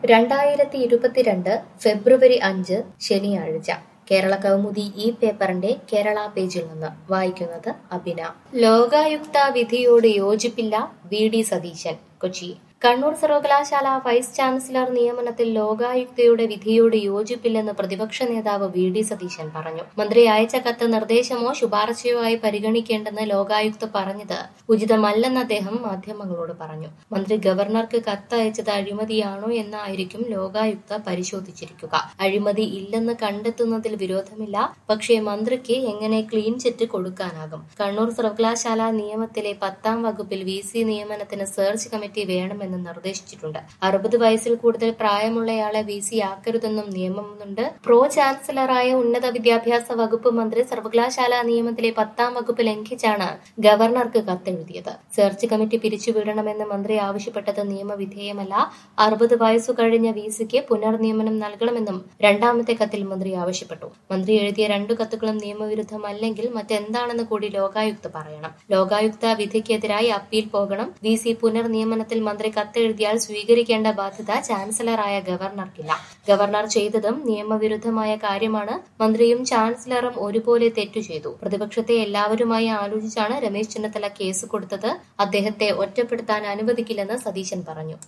രണ്ടായിരത്തി ഇരുപത്തിരണ്ട് ഫെബ്രുവരി അഞ്ച് ശനിയാഴ്ച കേരള കൗമുദി ഈ പേപ്പറിന്റെ കേരള പേജിൽ നിന്ന് വായിക്കുന്നത് അഭിന ലോകായുക്ത വിധിയോട് യോജിപ്പില്ല വി ഡി സതീശൻ കൊച്ചി കണ്ണൂർ സർവകലാശാല വൈസ് ചാൻസലർ നിയമനത്തിൽ ലോകായുക്തയുടെ വിധിയോട് യോജിപ്പില്ലെന്ന് പ്രതിപക്ഷ നേതാവ് വി ഡി സതീശൻ പറഞ്ഞു മന്ത്രി അയച്ച കത്ത് നിർദ്ദേശമോ ശുപാർശയോ ആയി പരിഗണിക്കേണ്ടെന്ന് ലോകായുക്ത പറഞ്ഞത് ഉചിതമല്ലെന്ന് അദ്ദേഹം മാധ്യമങ്ങളോട് പറഞ്ഞു മന്ത്രി ഗവർണർക്ക് കത്ത് അയച്ചത് അഴിമതിയാണോ എന്നായിരിക്കും ലോകായുക്ത പരിശോധിച്ചിരിക്കുക അഴിമതി ഇല്ലെന്ന് കണ്ടെത്തുന്നതിൽ വിരോധമില്ല പക്ഷേ മന്ത്രിക്ക് എങ്ങനെ ക്ലീൻ ചിറ്റ് കൊടുക്കാനാകും കണ്ണൂർ സർവകലാശാല നിയമത്തിലെ പത്താം വകുപ്പിൽ വി സി നിയമനത്തിന് സെർച്ച് കമ്മിറ്റി വേണമെന്ന് നിർദ്ദേശിച്ചിട്ടുണ്ട് അറുപത് വയസ്സിൽ കൂടുതൽ പ്രായമുള്ളയാളെ വി സി ആക്കരുതെന്നും നിയമമുണ്ട് പ്രോ ചാൻസലറായ ഉന്നത വിദ്യാഭ്യാസ വകുപ്പ് മന്ത്രി സർവകലാശാല നിയമത്തിലെ പത്താം വകുപ്പ് ലംഘിച്ചാണ് ഗവർണർക്ക് കത്തെഴുതിയത് സെർച്ച് കമ്മിറ്റി പിരിച്ചുവിടണമെന്ന് മന്ത്രി ആവശ്യപ്പെട്ടത് നിയമവിധേയമല്ല അറുപത് വയസ്സു കഴിഞ്ഞ വി സിക്ക് പുനർനിയമനം നൽകണമെന്നും രണ്ടാമത്തെ കത്തിൽ മന്ത്രി ആവശ്യപ്പെട്ടു മന്ത്രി എഴുതിയ രണ്ടു കത്തുകളും നിയമവിരുദ്ധമല്ലെങ്കിൽ മറ്റെന്താണെന്ന് കൂടി ലോകായുക്ത പറയണം ലോകായുക്ത വിധിക്കെതിരായി അപ്പീൽ പോകണം വി സി പുനർനിയമനത്തിൽ മന്ത്രി കത്തെഴുതിയാൽ സ്വീകരിക്കേണ്ട ബാധ്യത ചാൻസലറായ ഗവർണർക്കില്ല ഗവർണർ ചെയ്തതും നിയമവിരുദ്ധമായ കാര്യമാണ് മന്ത്രിയും ചാൻസലറും ഒരുപോലെ തെറ്റു ചെയ്തു പ്രതിപക്ഷത്തെ എല്ലാവരുമായി ആലോചിച്ചാണ് രമേശ് ചെന്നിത്തല കേസ് കൊടുത്തത് അദ്ദേഹത്തെ ഒറ്റപ്പെടുത്താൻ അനുവദിക്കില്ലെന്ന് സതീശൻ പറഞ്ഞു